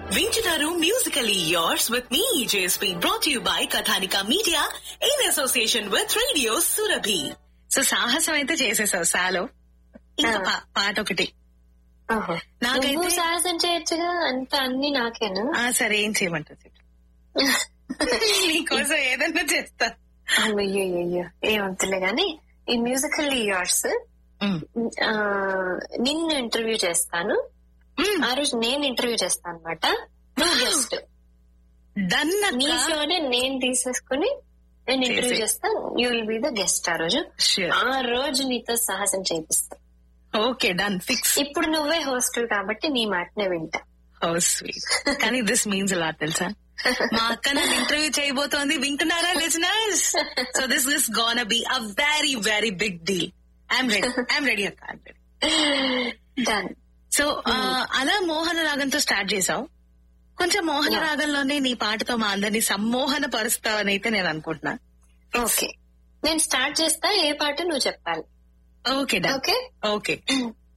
వింటున్నారు musically yours with మీ JSP brought you by Kathanika media in association with radio Surabhi so సాహసం అయితే చేసేసావు సాలో ఇంకా పా- పాట ఒకటి ఓహో. నాకైతే- నువ్వు సాహసం చేయొచ్చుగా అంత అన్ని నాకేనా ఆ సరే ఏం చేయమంటావు చెప్పు. నీకోసం ఏదన్నా చేస్తా అయ్యో అయ్యో ఏమంతులే గాని ఈ మ్యూజికల్ ఇయర్స్ ఉమ్. నిన్ను ఇంటర్వ్యూ చేస్తాను ఉమ్. ఆ రోజు నేను ఇంటర్వ్యూ చేస్తాను అనమాట నువ్వు గెస్ట్ డన్ నీ అక్క. షోనే నేను తీసేసుకుని నేను ఇంటర్వ్యూ చేసి. చేస్తాను you will be the guest ఆ రోజు Sure. ఆ రోజు నీతో సాహసం చేపిస్తా ఓకే డన్ ఫిక్స్ ఇప్పుడు నువ్వే హోస్టల్ కాబట్టి నీ మాటనే వింటా హౌ స్వీట్ కానీ దిస్ మీన్స్ అలా తెలుసా మా అక్క నన్ను ఇంటర్వ్యూ చేయబోతోంది వింటున్నారా listeners so this this gonna be a very very big deal I'm ready I'm ready అక్క I'm ready. డన్ సో అలా మోహన రాగంతో స్టార్ట్ చేసావు కొంచెం మోహన Yeah. రాగంలోనే నీ పాటతో మా అందరినీ సమ్మోహన పరుస్తావని అయితే నేను అనుకుంటున్నా ఓకే నేను స్టార్ట్ చేస్తా ఏ పాట నువ్వు చెప్పాలి ఓకే డన్ ఓకే ఓకే